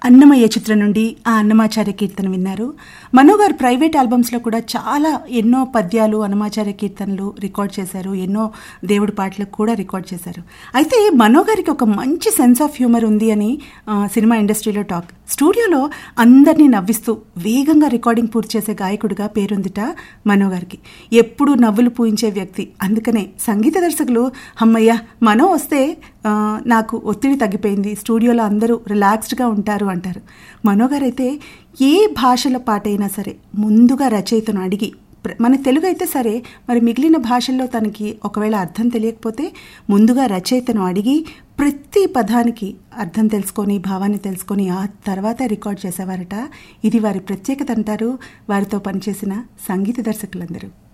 అన్నమయ్య చిత్రం నుండి ఆ అన్నమాచార్య కీర్తన విన్నారు మనో గారు ప్రైవేట్ ఆల్బమ్స్లో కూడా చాలా ఎన్నో పద్యాలు అన్నమాచార్య కీర్తనలు రికార్డ్ చేశారు ఎన్నో దేవుడి పాటలకు కూడా రికార్డ్ చేశారు అయితే మనో గారికి ఒక మంచి సెన్స్ ఆఫ్ హ్యూమర్ ఉంది అని ఆ, సినిమా ఇండస్ట్రీలో టాక్ స్టూడియోలో అందరినీ నవ్విస్తూ వేగంగా రికార్డింగ్ పూర్తి చేసే గాయకుడిగా పేరొందిట మనో గారికి ఎప్పుడు నవ్వులు పూయించే వ్యక్తి అందుకనే సంగీత దర్శకులు అమ్మయ్య మనో వస్తే ఆ, నాకు ఒత్తిడి తగ్గిపోయింది స్టూడియోలో అందరూ రిలాక్స్డ్గా ఉంటారు అంటారు మనోగారు అయితే ఏ భాషల పాటైనా సరే ముందుగా రచయితను అడిగి ప్ర- మన తెలుగు అయితే సరే మరి మిగిలిన భాషల్లో తనకి ఒకవేళ అర్థం తెలియకపోతే ముందుగా రచయితను అడిగి ప్రతి పదానికి అర్థం తెలుసుకొని భావాన్ని తెలుసుకొని ఆ తర్వాత రికార్డ్ చేసేవారట ఇది వారి ప్రత్యేకత అంటారు వారితో పనిచేసిన సంగీత దర్శకులందరూ